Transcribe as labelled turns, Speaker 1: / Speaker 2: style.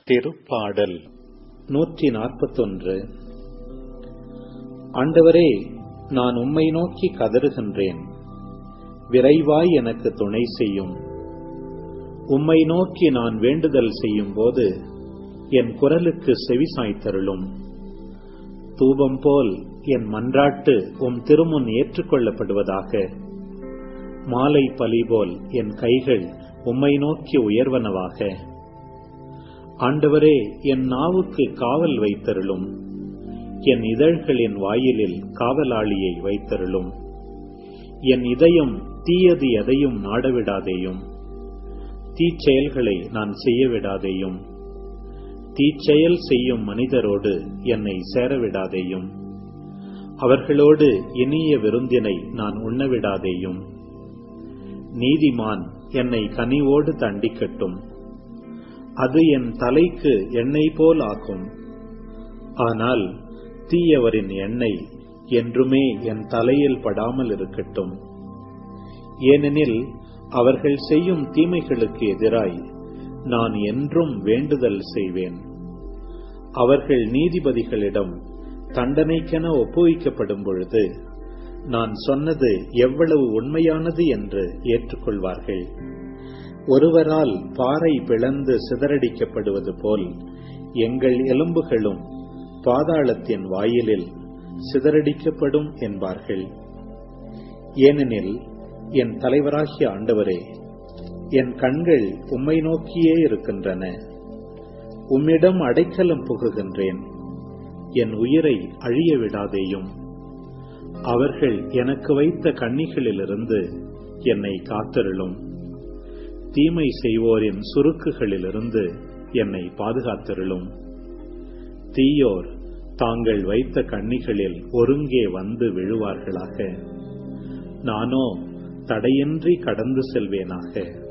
Speaker 1: திருப்பாடல் நூற்றி நாற்பத்தொன்று ஆண்டவரே நான் உம்மை நோக்கி கதறுகின்றேன் விரைவாய் எனக்கு துணை செய்யும் உம்மை நோக்கி நான் வேண்டுதல் செய்யும் போது என் குரலுக்கு செவிசாய்த்தருளும் தூபம் போல் என் மன்றாட்டு உம் திருமுன் ஏற்றுக்கொள்ளப்படுவதாக மாலை பலி போல் என் கைகள் உம்மை நோக்கி உயர்வனவாக ஆண்டவரே என் நாவுக்கு காவல் வைத்தருளும் என் இதழ்களின் வாயிலில் காவலாளியை வைத்தருளும் என் இதயம் தீயது எதையும் நாடவிடாதேயும் தீச்செயல்களை நான் செய்ய விடாதேயும் தீச்செயல் செய்யும் மனிதரோடு என்னை சேரவிடாதேயும் அவர்களோடு இனிய விருந்தினை நான் உண்ணவிடாதேயும் நீதிமான் என்னை கனிவோடு தண்டிக்கட்டும் அது என் தலைக்கு எண்ணெய் போல் ஆகும் ஆனால் தீயவரின் எண்ணெய் என்றுமே என் தலையில் படாமல் இருக்கட்டும் ஏனெனில் அவர்கள் செய்யும் தீமைகளுக்கு எதிராய் நான் என்றும் வேண்டுதல் செய்வேன் அவர்கள் நீதிபதிகளிடம் தண்டனைக்கென ஒப்புவிக்கப்படும் பொழுது நான் சொன்னது எவ்வளவு உண்மையானது என்று ஏற்றுக்கொள்வார்கள் ஒருவரால் பாறை பிளந்து சிதறடிக்கப்படுவது போல் எங்கள் எலும்புகளும் பாதாளத்தின் வாயிலில் சிதறடிக்கப்படும் என்பார்கள் ஏனெனில் என் தலைவராகிய ஆண்டவரே என் கண்கள் உம்மை நோக்கியே இருக்கின்றன உம்மிடம் அடைக்கலம் புகுகின்றேன் என் உயிரை அழிய விடாதேயும் அவர்கள் எனக்கு வைத்த கண்ணிகளிலிருந்து என்னை காத்தருளும் தீமை செய்வோரின் சுருக்குகளிலிருந்து என்னை பாதுகாத்தருளும் தீயோர் தாங்கள் வைத்த கண்ணிகளில் ஒருங்கே வந்து விழுவார்களாக நானோ தடையின்றி கடந்து செல்வேனாக